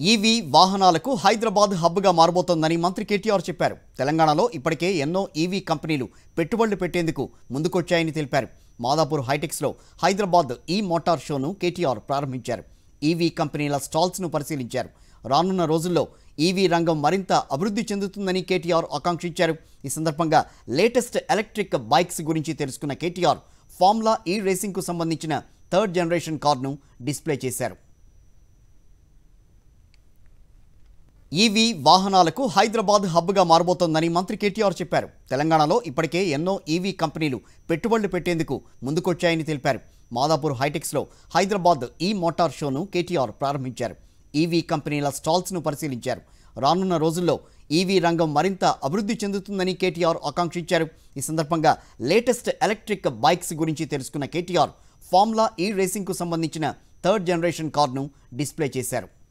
EV వాహనాలకు హైదరాబాద్ హబ్గా మారబోతోందని మంత్రి కేటీఆర్ చెప్పారు తెలంగాణలో ఇప్పటికే ఎన్నో ఈవీ కంపెనీలు పెట్టుబడులు పెట్టేందుకు ముందుకొచ్చాయని తెలిపారు మాదాపూర్ హైటెక్స్లో హైదరాబాద్ ఈ మోటార్ షోను కేటీఆర్ ప్రారంభించారు ఈవీ కంపెనీల స్టాల్స్ను పరిశీలించారు రానున్న రోజుల్లో ఈవీ రంగం మరింత అభివృద్ధి చెందుతుందని కేటీఆర్ ఆకాంక్షించారు ఈ సందర్భంగా లేటెస్ట్ ఎలక్ట్రిక్ బైక్స్ గురించి తెలుసుకున్న కేటీఆర్ ఫార్ములా ఈ రేసింగ్కు సంబంధించిన థర్డ్ జనరేషన్ కార్ను డిస్ప్లే చేశారు ఈవీ వాహనాలకు హైదరాబాద్ హబ్గా మారబోతోందని మంత్రి కేటీఆర్ చెప్పారు తెలంగాణలో ఇప్పటికే ఎన్నో ఈవీ కంపెనీలు పెట్టుబడులు పెట్టేందుకు ముందుకొచ్చాయని తెలిపారు మాదాపూర్ హైటెక్స్లో హైదరాబాద్ ఈ మోటార్ షోను కేటీఆర్ ప్రారంభించారు ఈవీ కంపెనీల స్టాల్స్ను పరిశీలించారు రానున్న రోజుల్లో ఈవీ రంగం మరింత అభివృద్ధి చెందుతుందని కేటీఆర్ ఆకాంక్షించారు ఈ సందర్భంగా లేటెస్ట్ ఎలక్ట్రిక్ బైక్స్ గురించి తెలుసుకున్న కేటీఆర్ ఫార్ములా ఈ రేసింగ్కు సంబంధించిన థర్డ్ జనరేషన్ కార్ను డిస్ప్లే చేశారు